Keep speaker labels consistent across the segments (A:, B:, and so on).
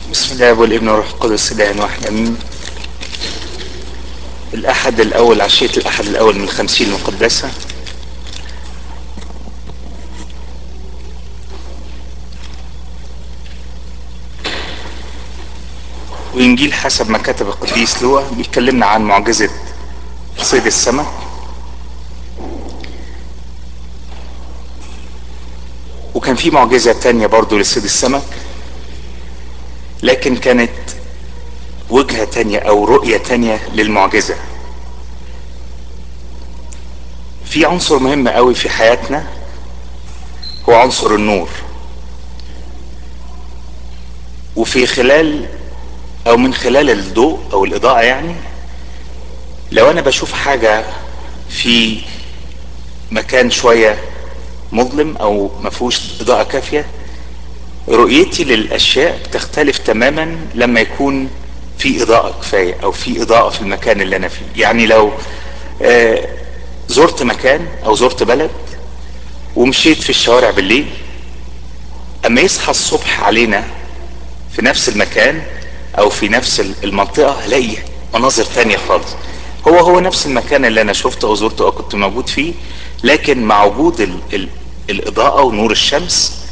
A: بسم الله والابن والروح القدس اله واحد امين الاحد الاول عشية الاحد الاول من الخمسين المقدسة وانجيل حسب ما كتب القديس لوقا بيكلمنا عن معجزة صيد السمك وكان في معجزة تانية برضو لصيد السمك لكن كانت وجهة تانية او رؤية تانية للمعجزة في عنصر مهم قوي في حياتنا هو عنصر النور وفي خلال او من خلال الضوء او الاضاءة يعني لو انا بشوف حاجة في مكان شوية مظلم او مفهوش اضاءة كافية رؤيتي للاشياء بتختلف تماما لما يكون في اضاءة كفاية او في اضاءة في المكان اللي انا فيه يعني لو آه زرت مكان او زرت بلد ومشيت في الشوارع بالليل اما يصحى الصبح علينا في نفس المكان او في نفس المنطقة هلاقي مناظر تانية خالص هو هو نفس المكان اللي انا شفته او زرته او كنت موجود فيه لكن مع وجود ال ال الاضاءة ونور الشمس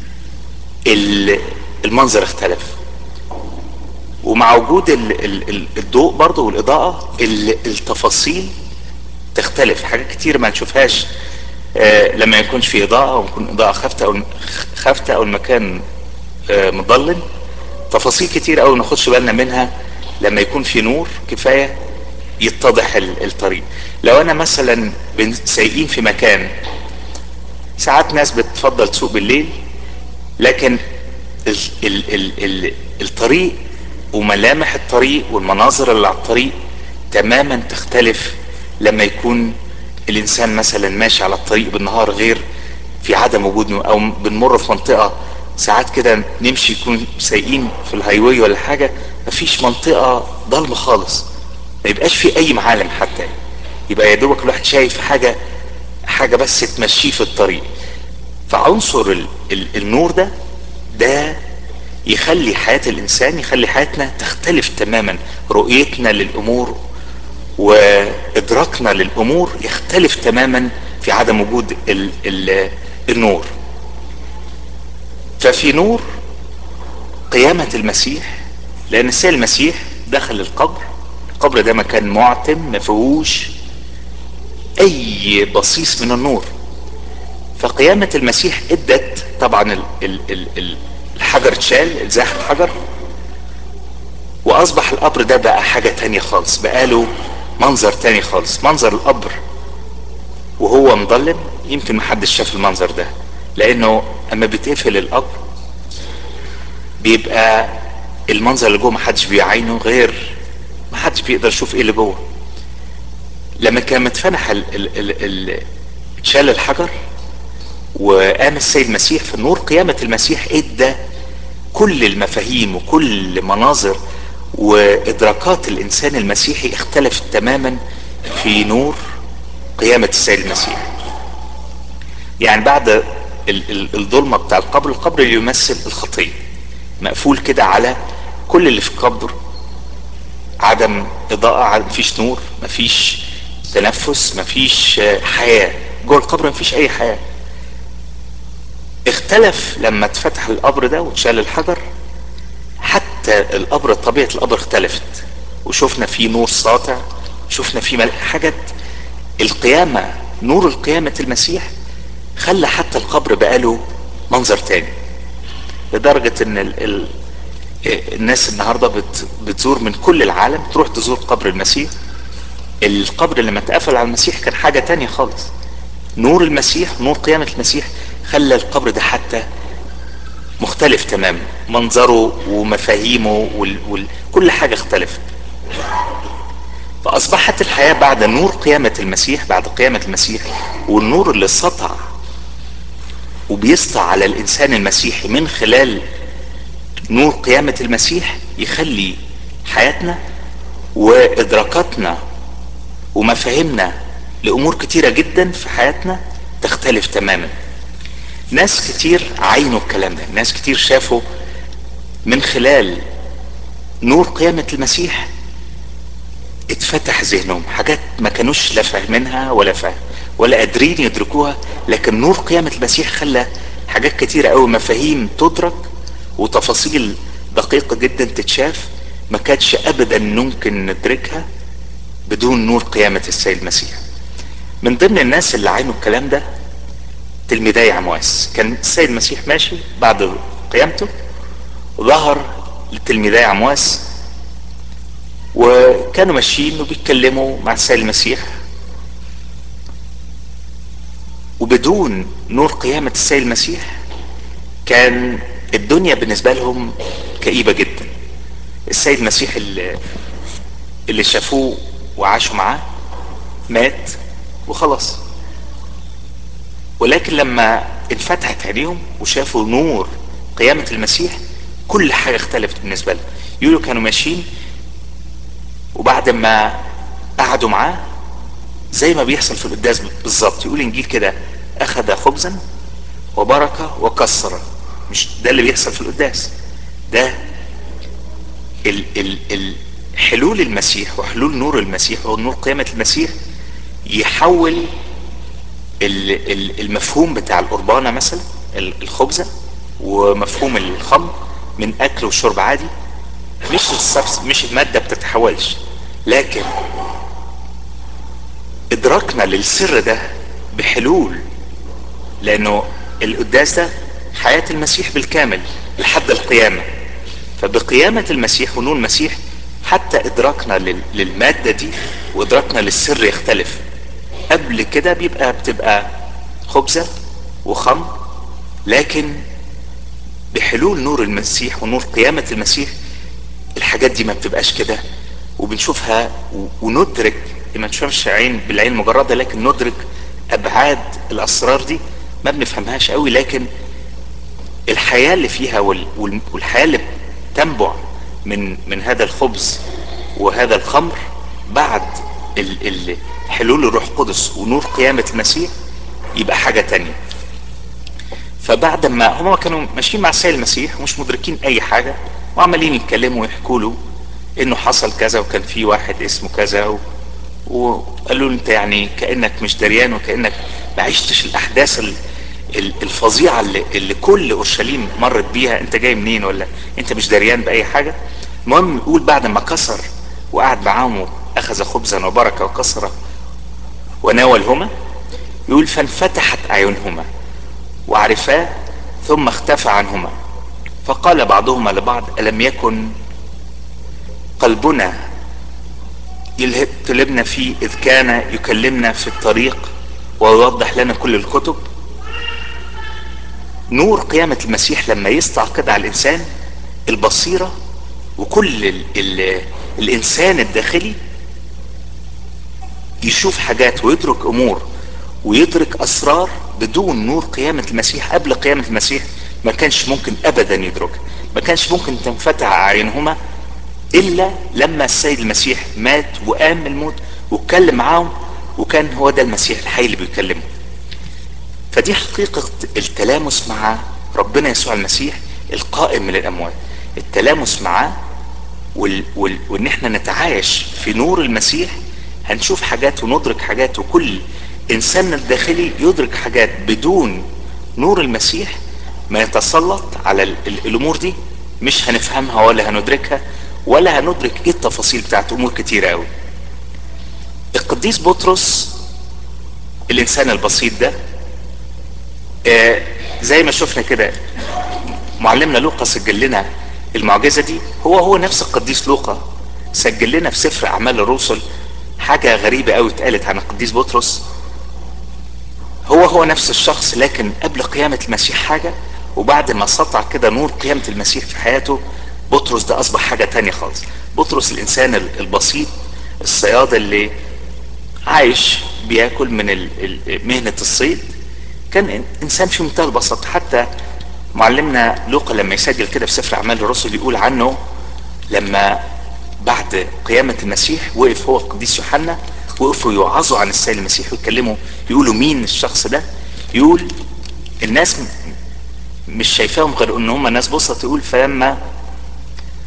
A: المنظر اختلف ومع وجود ال ال الضوء برضه والاضاءة التفاصيل تختلف حاجات كتير ما نشوفهاش آه لما يكونش في اضاءة او يكون اضاءة خافتة او خافتة او المكان آه مظلم تفاصيل كتير قوي ناخدش بالنا منها لما يكون في نور كفاية يتضح الطريق لو انا مثلا سايقين في مكان ساعات ناس بتفضل تسوق بالليل لكن ال ال ال ال الطريق وملامح الطريق والمناظر اللي على الطريق تماما تختلف لما يكون الانسان مثلا ماشي على الطريق بالنهار غير في عدم وجود او بنمر في منطقة ساعات كده نمشي يكون سايقين في الهايواي ولا حاجة مفيش منطقة ضلمة خالص ما يبقاش في اي معالم حتى يبقى يا دوبك الواحد شايف حاجة حاجة بس تمشيه في الطريق فعنصر ال ال النور ده ده يخلي حياة الانسان يخلي حياتنا تختلف تماما رؤيتنا للامور وادراكنا للامور يختلف تماما في عدم وجود ال ال النور ففي نور قيامة المسيح لان السيد المسيح دخل القبر القبر ده مكان معتم ما فيهوش اي بصيص من النور فقيامة المسيح ادت طبعا ال ال ال الحجر اتشال اتزاح الحجر واصبح القبر ده بقى حاجة تانية خالص بقى له منظر تاني خالص منظر القبر وهو مظلم يمكن محدش شاف المنظر ده لانه اما بيتقفل القبر بيبقى المنظر اللي جوه محدش بيعينه غير محدش بيقدر يشوف ايه اللي جوه لما كان متفنح اتشال الحجر وقام السيد المسيح في النور قيامة المسيح ادى كل المفاهيم وكل مناظر وادراكات الانسان المسيحي اختلفت تماما في نور قيامة السيد المسيح يعني بعد الظلمة بتاع القبر القبر اللي يمثل الخطية مقفول كده على كل اللي في القبر عدم اضاءة مفيش نور مفيش تنفس مفيش حياة جوه القبر مفيش اي حياة اختلف لما اتفتح القبر ده واتشال الحجر حتى القبر طبيعة القبر اختلفت وشفنا فيه نور ساطع شفنا فيه حاجات القيامة نور القيامة المسيح خلى حتى القبر بقاله منظر تاني لدرجة ان ال ال الناس النهاردة بت بتزور من كل العالم تروح تزور قبر المسيح القبر لما اتقفل على المسيح كان حاجة تانية خالص نور المسيح نور قيامة المسيح خلى القبر ده حتى مختلف تماما منظره ومفاهيمه وال... وال... كل حاجة اختلفت فأصبحت الحياة بعد نور قيامة المسيح بعد قيامة المسيح والنور اللي سطع وبيسطع على الإنسان المسيحي من خلال نور قيامة المسيح يخلي حياتنا وإدراكاتنا ومفاهيمنا لأمور كتيرة جدا في حياتنا تختلف تماما ناس كتير عينوا الكلام ده ناس كتير شافوا من خلال نور قيامة المسيح اتفتح ذهنهم حاجات ما كانوش لا فاهمينها ولا فاهم ولا قادرين يدركوها لكن نور قيامة المسيح خلى حاجات كتيرة قوي مفاهيم تدرك وتفاصيل دقيقة جدا تتشاف ما كانتش ابدا ممكن ندركها بدون نور قيامة السيد المسيح من ضمن الناس اللي عينوا الكلام ده تلميذي عمواس كان السيد المسيح ماشي بعد قيامته ظهر لتلميذي عمواس وكانوا ماشيين وبيتكلموا مع السيد المسيح وبدون نور قيامة السيد المسيح كان الدنيا بالنسبة لهم كئيبة جدا السيد المسيح اللي, اللي شافوه وعاشوا معاه مات وخلاص ولكن لما انفتحت عينيهم وشافوا نور قيامة المسيح كل حاجة اختلفت بالنسبة لهم يقولوا كانوا ماشيين وبعد ما قعدوا معاه زي ما بيحصل في القداس بالظبط يقول انجيل كده اخذ خبزا وبركة وكسر مش ده اللي بيحصل في القداس ده ال ال ال حلول المسيح وحلول نور المسيح ونور قيامة المسيح يحول ال ال المفهوم بتاع القربانة مثلا الخبزة ومفهوم الخمر من اكل وشرب عادي مش السبس مش المادة بتتحولش لكن ادراكنا للسر ده بحلول لانه القداس ده حياة المسيح بالكامل لحد القيامة فبقيامة المسيح ونور المسيح حتى ادراكنا للمادة دي وادراكنا للسر يختلف قبل كده بيبقى بتبقى خبزة وخمر لكن بحلول نور المسيح ونور قيامة المسيح الحاجات دي ما بتبقاش كده وبنشوفها وندرك ما نشوفش عين بالعين المجردة لكن ندرك ابعاد الاسرار دي ما بنفهمهاش قوي لكن الحياة اللي فيها والحياة اللي تنبع من من هذا الخبز وهذا الخمر بعد حلول الروح القدس ونور قيامة المسيح يبقى حاجة تانية فبعد ما هم كانوا ماشيين مع السيد المسيح ومش مدركين اي حاجة وعمالين يتكلموا ويحكوا له انه حصل كذا وكان في واحد اسمه كذا و... وقالوا له انت يعني كانك مش دريان وكانك ما عشتش الاحداث ال... الفظيعه اللي, اللي كل اورشليم مرت بيها انت جاي منين ولا انت مش دريان باي حاجه المهم يقول بعد ما كسر وقعد معاهم واخذ خبزا وبركه وكسر وناولهما يقول فانفتحت اعينهما وعرفاه ثم اختفى عنهما فقال بعضهما لبعض الم يكن قلبنا يلهب فيه اذ كان يكلمنا في الطريق ويوضح لنا كل الكتب نور قيامة المسيح لما يسطع كده على الانسان البصيرة وكل ال ال الانسان الداخلي يشوف حاجات ويدرك امور ويدرك اسرار بدون نور قيامة المسيح قبل قيامة المسيح ما كانش ممكن ابدا يدركها ما كانش ممكن تنفتح اعينهما الا لما السيد المسيح مات وقام من الموت واتكلم معاهم وكان هو ده المسيح الحي اللي بيكلمه فدي حقيقة التلامس مع ربنا يسوع المسيح القائم من الاموات التلامس معاه وال... وال... وان احنا نتعايش في نور المسيح هنشوف حاجات وندرك حاجات وكل انساننا الداخلي يدرك حاجات بدون نور المسيح ما يتسلط على ال... الامور دي مش هنفهمها ولا هندركها ولا هندرك ايه التفاصيل بتاعت امور كتيرة قوي القديس بطرس الانسان البسيط ده آه زي ما شفنا كده معلمنا لوقا سجل لنا المعجزة دي هو هو نفس القديس لوقا سجل لنا في سفر اعمال الرسل حاجة غريبة قوي اتقالت عن القديس بطرس هو هو نفس الشخص لكن قبل قيامة المسيح حاجة وبعد ما سطع كده نور قيامة المسيح في حياته بطرس ده اصبح حاجة تانية خالص بطرس الانسان البسيط الصياد اللي عايش بياكل من مهنة الصيد كان انسان في منتهى البساطة حتى معلمنا لوقا لما يسجل كده في سفر اعمال الرسل يقول عنه لما بعد قيامة المسيح وقف هو القديس يوحنا وقفوا يوعظوا عن السيد المسيح ويتكلموا يقولوا مين الشخص ده يقول الناس مش شايفاهم غير ان هم ناس بسط يقول فلما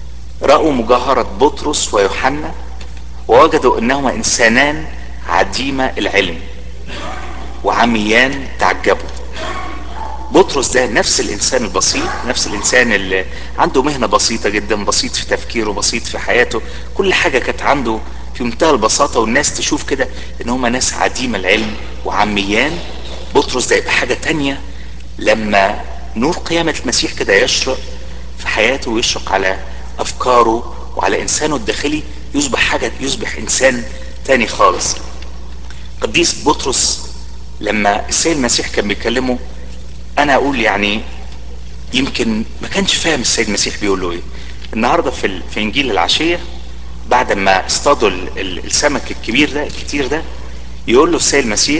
A: رأوا مجاهرة بطرس ويوحنا ووجدوا انهما انسانان عديم العلم وعميان تعجبوا بطرس ده نفس الانسان البسيط نفس الانسان اللي عنده مهنة بسيطة جدا بسيط في تفكيره بسيط في حياته كل حاجة كانت عنده في منتهى البساطة والناس تشوف كده ان هم ناس عديم العلم وعميان بطرس ده يبقى حاجة تانية لما نور قيامة المسيح كده يشرق في حياته ويشرق على افكاره وعلى انسانه الداخلي يصبح حاجة يصبح انسان تاني خالص قديس بطرس لما السيد المسيح كان بيكلمه انا اقول يعني يمكن ما كانش فاهم السيد المسيح بيقول له ايه النهارده في في انجيل العشيه بعد ما اصطادوا السمك الكبير ده الكتير ده يقول له السيد المسيح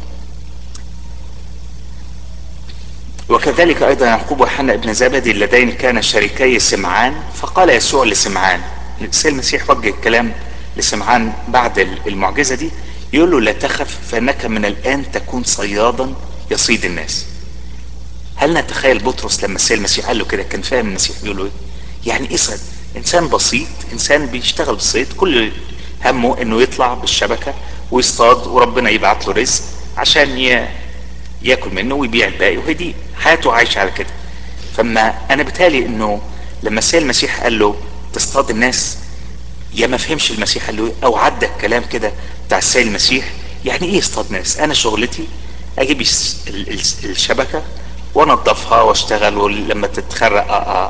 A: وكذلك ايضا يعقوب وحنا ابن زبدي اللذين كان شريكي سمعان فقال يسوع لسمعان السيد المسيح وجه الكلام لسمعان بعد المعجزه دي يقول له لا تخف فانك من الان تكون صيادا يصيد الناس هل نتخيل بطرس لما السيد المسيح قال له كده كان فاهم المسيح بيقول له ايه يعني ايه صيد انسان بسيط انسان بيشتغل بالصيد كل همه انه يطلع بالشبكه ويصطاد وربنا يبعت له رزق عشان ي... ياكل منه ويبيع الباقي وهي دي حياته عايشه على كده فما انا بتالي انه لما السيد المسيح قال له تصطاد الناس يا ما فهمش المسيح قال له ايه او عدى الكلام كده بتاع السيد المسيح يعني ايه اصطاد ناس انا شغلتي اجيب الشبكه وانضفها واشتغل ولما تتخرق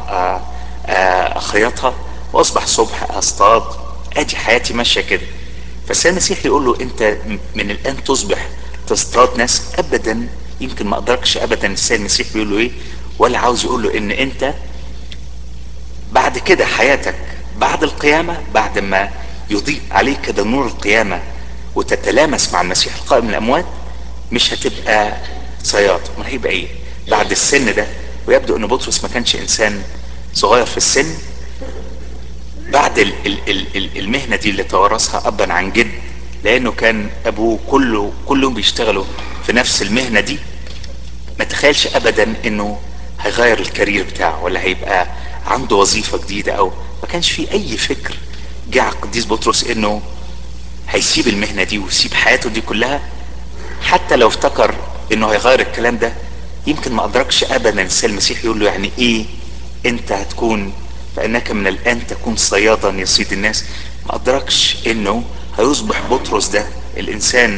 A: اخيطها واصبح صبح اصطاد ادي حياتي ماشيه كده فالسيد المسيح يقول له انت من الان تصبح تصطاد ناس ابدا يمكن ما ادركش ابدا السيد المسيح بيقول له ايه ولا عاوز يقول له ان انت بعد كده حياتك بعد القيامه بعد ما يضيء عليك كده نور القيامه وتتلامس مع المسيح القائم من الاموات مش هتبقى صياد امال هيبقى ايه بعد السن ده ويبدو ان بطرس ما كانش انسان صغير في السن بعد ال ال ال المهنه دي اللي توارثها ابا عن جد لانه كان ابوه كله كلهم بيشتغلوا في نفس المهنه دي ما تخيلش ابدا انه هيغير الكارير بتاعه ولا هيبقى عنده وظيفه جديده او ما كانش في اي فكر جه على القديس بطرس انه هيسيب المهنه دي ويسيب حياته دي كلها حتى لو افتكر انه هيغير الكلام ده يمكن ما ادركش ابدا السيد المسيح يقول له يعني ايه انت هتكون فانك من الان تكون صيادا يصيد الناس ما ادركش انه هيصبح بطرس ده الانسان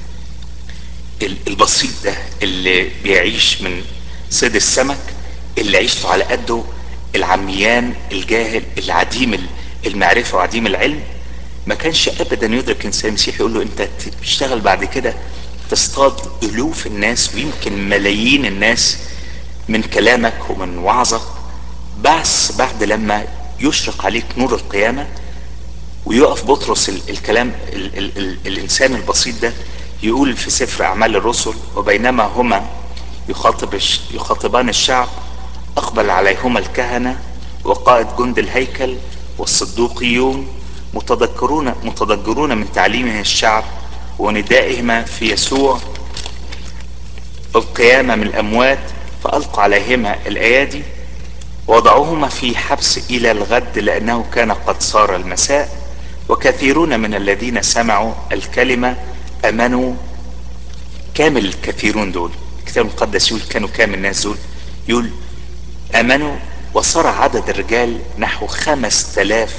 A: البسيط ده اللي بيعيش من صيد السمك اللي عيشته على قده العميان الجاهل العديم المعرفه وعديم العلم ما كانش ابدا يدرك الانسان المسيح يقول له انت تشتغل بعد كده تصطاد الوف الناس ويمكن ملايين الناس من كلامك ومن وعظك بس بعد لما يشرق عليك نور القيامه ويقف بطرس ال الكلام ال ال ال الانسان البسيط ده يقول في سفر اعمال الرسل وبينما هما يخاطب يخاطبان الشعب اقبل عليهما الكهنه وقائد جند الهيكل والصدوقيون متذكرون متضجرون من تعليمه الشعب وندائهما في يسوع القيامة من الأموات فألقوا عليهما الأيادي وضعوهما في حبس إلى الغد لأنه كان قد صار المساء وكثيرون من الذين سمعوا الكلمة أمنوا كامل الكثيرون دول الكتاب المقدس يقول كانوا كامل الناس دول يقول أمنوا وصار عدد الرجال نحو خمس تلاف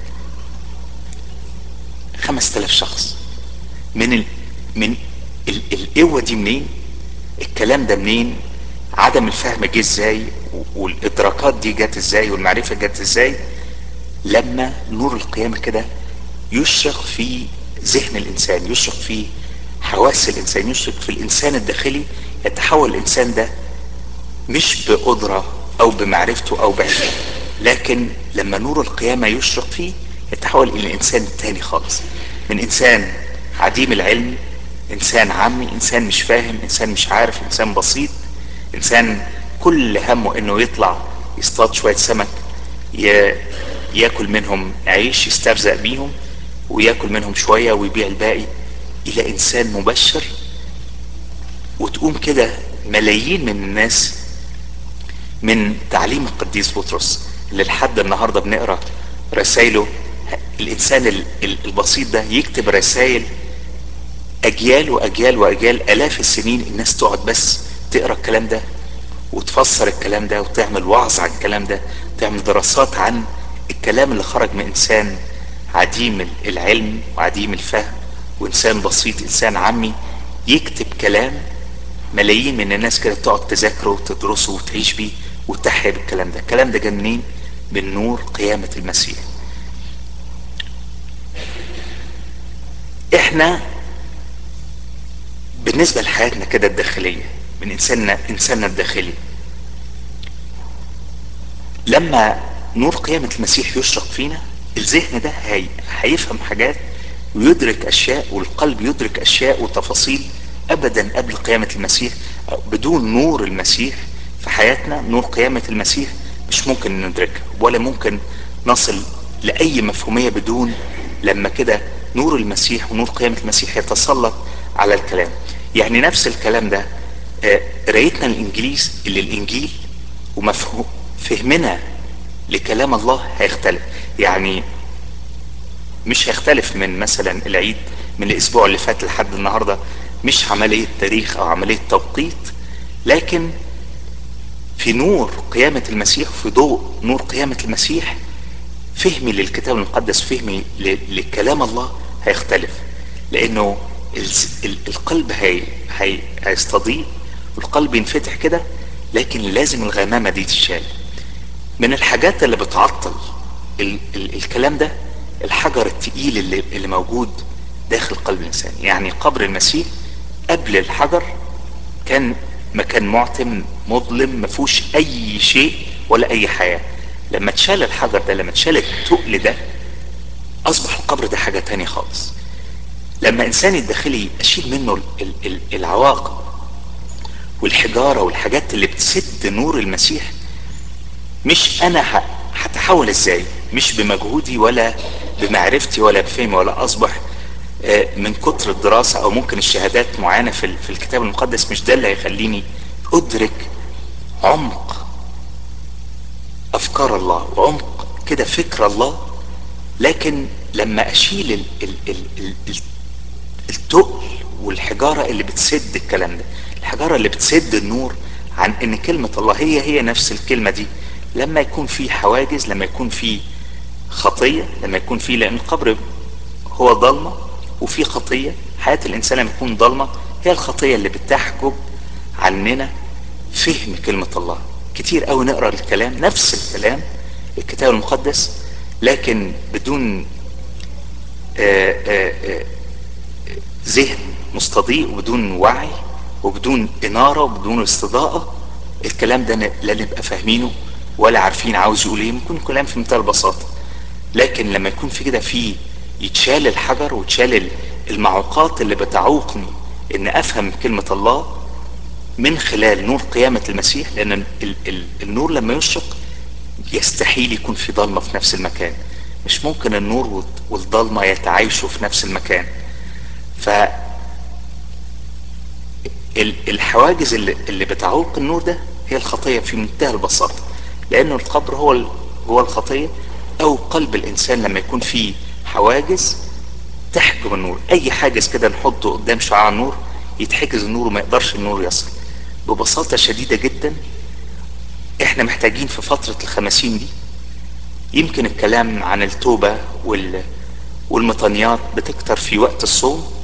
A: خمس تلاف شخص من ال... من ال... القوه دي منين الكلام ده منين عدم الفهم جه ازاي والادراكات دي جت ازاي والمعرفه جت ازاي لما نور القيامه كده يشرق في ذهن الانسان يشرق في حواس الانسان يشرق في الانسان الداخلي يتحول الانسان ده مش بقدره او بمعرفته او بعلمه لكن لما نور القيامه يشرق فيه يتحول الى انسان تاني خالص من انسان عديم العلم انسان عامي انسان مش فاهم انسان مش عارف انسان بسيط انسان كل همه انه يطلع يصطاد شويه سمك ي... ياكل منهم عيش يسترزق بيهم وياكل منهم شويه ويبيع الباقي الى انسان مبشر وتقوم كده ملايين من الناس من تعليم القديس بطرس اللي لحد النهارده بنقرا رسائله الانسان البسيط ده يكتب رسائل اجيال واجيال واجيال الاف السنين الناس تقعد بس تقرا الكلام ده وتفسر الكلام ده وتعمل وعظ عن الكلام ده تعمل دراسات عن الكلام اللي خرج من انسان عديم العلم وعديم الفهم وانسان بسيط انسان عمي يكتب كلام ملايين من الناس كده تقعد تذاكره وتدرسه وتعيش بيه وتحيا بالكلام ده الكلام ده جه منين من نور قيامة المسيح احنا بالنسبة لحياتنا كده الداخلية من انساننا انساننا الداخلي لما نور قيامة المسيح يشرق فينا الذهن ده هي هيفهم حاجات ويدرك اشياء والقلب يدرك اشياء وتفاصيل ابدا قبل قيامة المسيح بدون نور المسيح في حياتنا نور قيامة المسيح مش ممكن ندركها ولا ممكن نصل لأي مفهومية بدون لما كده نور المسيح ونور قيامة المسيح يتسلط على الكلام يعني نفس الكلام ده قرايتنا الانجليز اللي الانجيل ومفهوم فهمنا لكلام الله هيختلف يعني مش هيختلف من مثلا العيد من الاسبوع اللي فات لحد النهارده مش عمليه تاريخ او عمليه توقيت لكن في نور قيامة المسيح في ضوء نور قيامة المسيح فهمي للكتاب المقدس فهمي لكلام الله هيختلف لانه القلب هي هي هيستضيء والقلب ينفتح كده لكن لازم الغمامة دي تشال من الحاجات اللي بتعطل ال ال الكلام ده الحجر التقيل اللي, اللي موجود داخل قلب الانسان يعني قبر المسيح قبل الحجر كان مكان معتم مظلم ما فيهوش اي شيء ولا اي حياه لما اتشال الحجر ده لما اتشال التقل ده اصبح القبر ده حاجه تانية خالص لما انسان الداخلي اشيل منه ال ال العواقب والحجاره والحاجات اللي بتسد نور المسيح مش انا هتحول ازاي مش بمجهودي ولا بمعرفتي ولا بفهمي ولا اصبح من كتر الدراسة او ممكن الشهادات معينة في, في الكتاب المقدس مش ده اللي هيخليني ادرك عمق افكار الله وعمق كده فكر الله لكن لما اشيل ال ال ال ال ال التقل والحجارة اللي بتسد الكلام ده الحجارة اللي بتسد النور عن ان كلمة الله هي هي نفس الكلمة دي لما يكون في حواجز لما يكون في خطية لما يكون في لان القبر هو ضلمة وفي خطية حياة الانسان لما تكون ضلمة هي الخطية اللي بتحجب عننا فهم كلمة الله كتير قوي نقرا الكلام نفس الكلام الكتاب المقدس لكن بدون آآ آآ ذهن مستضيء وبدون وعي وبدون إنارة وبدون استضاءة الكلام ده لا نبقى فاهمينه ولا عارفين عاوز يقول ايه ممكن كلام في منتهى البساطة لكن لما يكون في كده في يتشال الحجر وتشال المعوقات اللي بتعوقني ان افهم كلمة الله من خلال نور قيامة المسيح لان ال ال النور لما يشرق يستحيل يكون في ضلمة في نفس المكان مش ممكن النور والضلمة يتعايشوا في نفس المكان ف الحواجز اللي, اللي بتعوق النور ده هي الخطية في منتهى البساطة لأنه القبر هو هو الخطية أو قلب الإنسان لما يكون فيه حواجز تحجب النور أي حاجز كده نحطه قدام شعاع النور يتحجز النور وما يقدرش النور يصل ببساطة شديدة جدا احنا محتاجين في فترة الخمسين دي يمكن الكلام عن التوبة وال والمطانيات بتكتر في وقت الصوم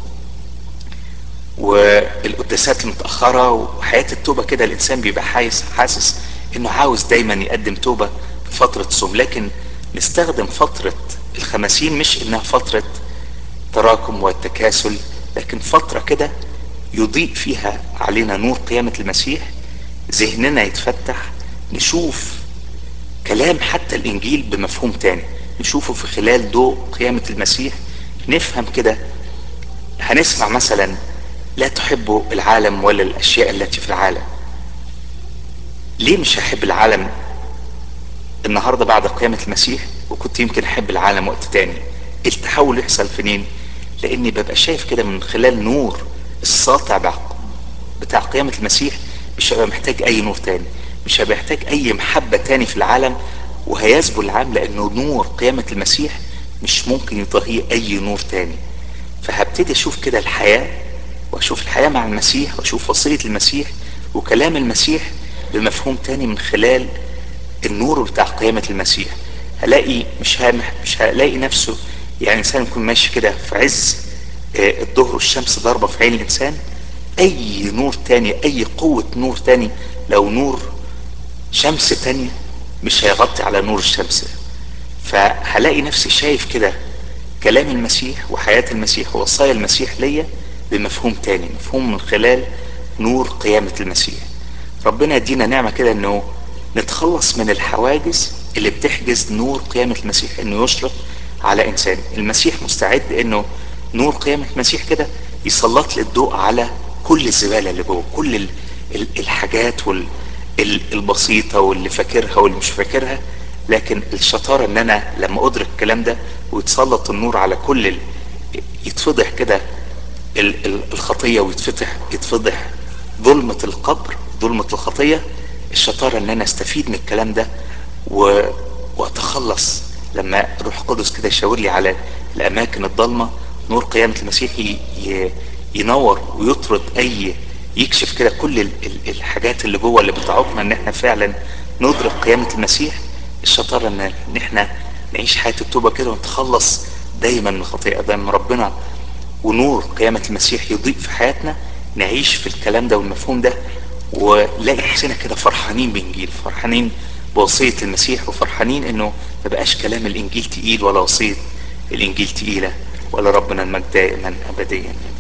A: والقداسات المتأخرة وحياة التوبة كده الإنسان بيبقى حاسس حاسس إنه عاوز دايما يقدم توبة في فترة الصوم لكن نستخدم فترة الخمسين مش إنها فترة تراكم والتكاسل لكن فترة كده يضيء فيها علينا نور قيامة المسيح ذهننا يتفتح نشوف كلام حتى الإنجيل بمفهوم تاني نشوفه في خلال ضوء قيامة المسيح نفهم كده هنسمع مثلا لا تحب العالم ولا الأشياء التي في العالم ليه مش هحب العالم النهاردة بعد قيامة المسيح وكنت يمكن أحب العالم وقت تاني التحول يحصل فين لأني ببقى شايف كده من خلال نور الساطع بتاع قيامة المسيح مش هبقى محتاج أي نور تاني مش هبقى محتاج أي محبة تاني في العالم وهيثبت العالم لانه نور قيامة المسيح مش ممكن يضاهيه اي نور تاني فهبتدي اشوف كده الحياة واشوف الحياة مع المسيح واشوف وصية المسيح وكلام المسيح بمفهوم تاني من خلال النور بتاع قيامة المسيح هلاقي مش هامح مش هلاقي نفسه يعني انسان يكون ماشي كده في عز آه، الظهر والشمس ضاربة في عين الانسان اي نور تاني اي قوة نور تاني لو نور شمس تانية مش هيغطي على نور الشمس فهلاقي نفسي شايف كده كلام المسيح وحياة المسيح ووصايا المسيح ليا بمفهوم تاني مفهوم من خلال نور قيامة المسيح ربنا يدينا نعمة كده انه نتخلص من الحواجز اللي بتحجز نور قيامة المسيح انه يشرق على انسان المسيح مستعد انه نور قيامة المسيح كده يسلط لي الضوء على كل الزبالة اللي جوه كل ال- ال- الحاجات وال ال- البسيطة واللي فاكرها واللي مش فاكرها لكن الشطارة ان انا لما ادرك الكلام ده ويتسلط النور على كل ال... يتفضح كده ال- ال- الخطية ويتفتح يتفضح ظلمة القبر ظلمة الخطية الشطارة ان انا استفيد من الكلام ده و... واتخلص لما روح قدس كده يشاور لي على الاماكن الضلمة نور قيامة المسيح ي... ي... ينور ويطرد اي يكشف كده كل ال... ال- الحاجات اللي جوه اللي بتعوقنا ان احنا فعلا ندرك قيامة المسيح الشطارة ان إن احنا نعيش حياة التوبة كده ونتخلص دايما من الخطيئة دايما ربنا ونور قيامة المسيح يضيء في حياتنا نعيش في الكلام ده والمفهوم ده ونلاقي نفسنا كده فرحانين بإنجيل فرحانين بوصية المسيح وفرحانين انه ما بقاش كلام الانجيل تقيل ولا وصية الانجيل تقيلة ولا ربنا المجد دائما ابديا